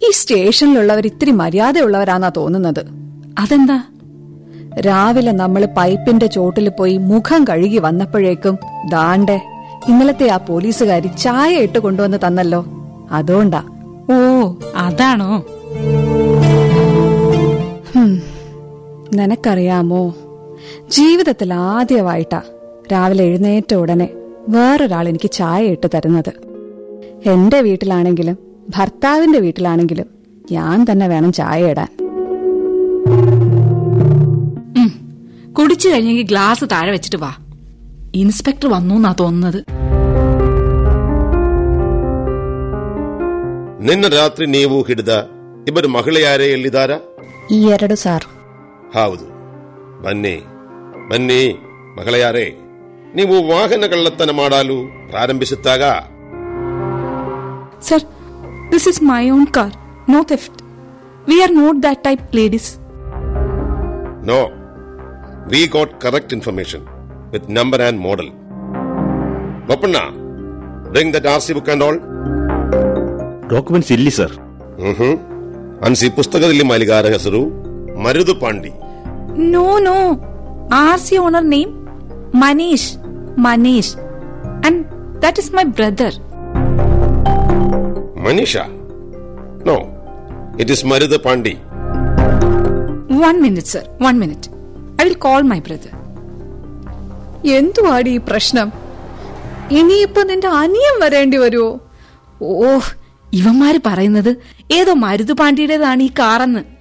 ഈ സ്റ്റേഷനിലുള്ളവർ ഇത്തിരി മര്യാദയുള്ളവരാന്നാ തോന്നുന്നത് അതെന്താ രാവിലെ നമ്മൾ പൈപ്പിന്റെ ചോട്ടിൽ പോയി മുഖം കഴുകി വന്നപ്പോഴേക്കും ദാണ്ടെ ഇന്നലത്തെ ആ പോലീസുകാരി ചായ ഇട്ട് കൊണ്ടുവന്ന് തന്നല്ലോ അതുകൊണ്ടാ ഓ അതാണോ ഹും, നിനക്കറിയാമോ ജീവിതത്തിൽ ആദ്യമായിട്ടാ രാവിലെ എഴുന്നേറ്റ ഉടനെ വേറൊരാൾ എനിക്ക് ചായ ഇട്ട് തരുന്നത് എന്റെ വീട്ടിലാണെങ്കിലും ഭർത്താവിന്റെ വീട്ടിലാണെങ്കിലും ഞാൻ തന്നെ വേണം ചായ ഇടാൻ ഉം. കുടിച്ചു കഴിഞ്ഞെങ്കിൽ ഗ്ലാസ് താഴെ വെച്ചിട്ട് വാ ഇൻസ്പെക്ടർ വന്നു എന്നാ തോന്നുന്നത് ನಿನ್ನ ರಾತ್ರಿ ನೀವು ಹಿಡಿದ ಇಬ್ಬರು ಮಹಿಳೆಯಾರೇ ಎಲ್ಲಿದ್ದಾರಾ ഈ ಎರಡು സാർ ಹೌದು ಬನ್ನಿ ಬನ್ನಿ ಮಹಿಳೆಯಾರೇ ನೀವು ವಾಹನ ಕಳ್ಳತನ ಮಾಡಲು ಪ್ರಾರಂಭಿಸುತ್ತಾಗ sir this is my own car no theft we are not that type ladies no we got correct information with number and model Boppanna bring that R C book and all documents ಇಲ್ಲಿ sir hmm ಅನ್ಸಿ ಪುಸ್ತಕದಲ್ಲಿ ಮಾಲಿಗಾರ ಹೆಸರು Marudu Pandi no no R C owner name Manish Manish and that is my brother Manisha no it is Maruda Pandi one minute sir one minute I will call my brother എന്തുവാടി ഈ പ്രശ്നം ഇനിയിപ്പോ നിന്റെ അനിയം വരേണ്ടി വരുമോ ഓ ഇവന്മാര് പറയുന്നത് ഏതോ മരുതുപാണ്ടിയുടേതാണ് ഈ കാറെന്ന്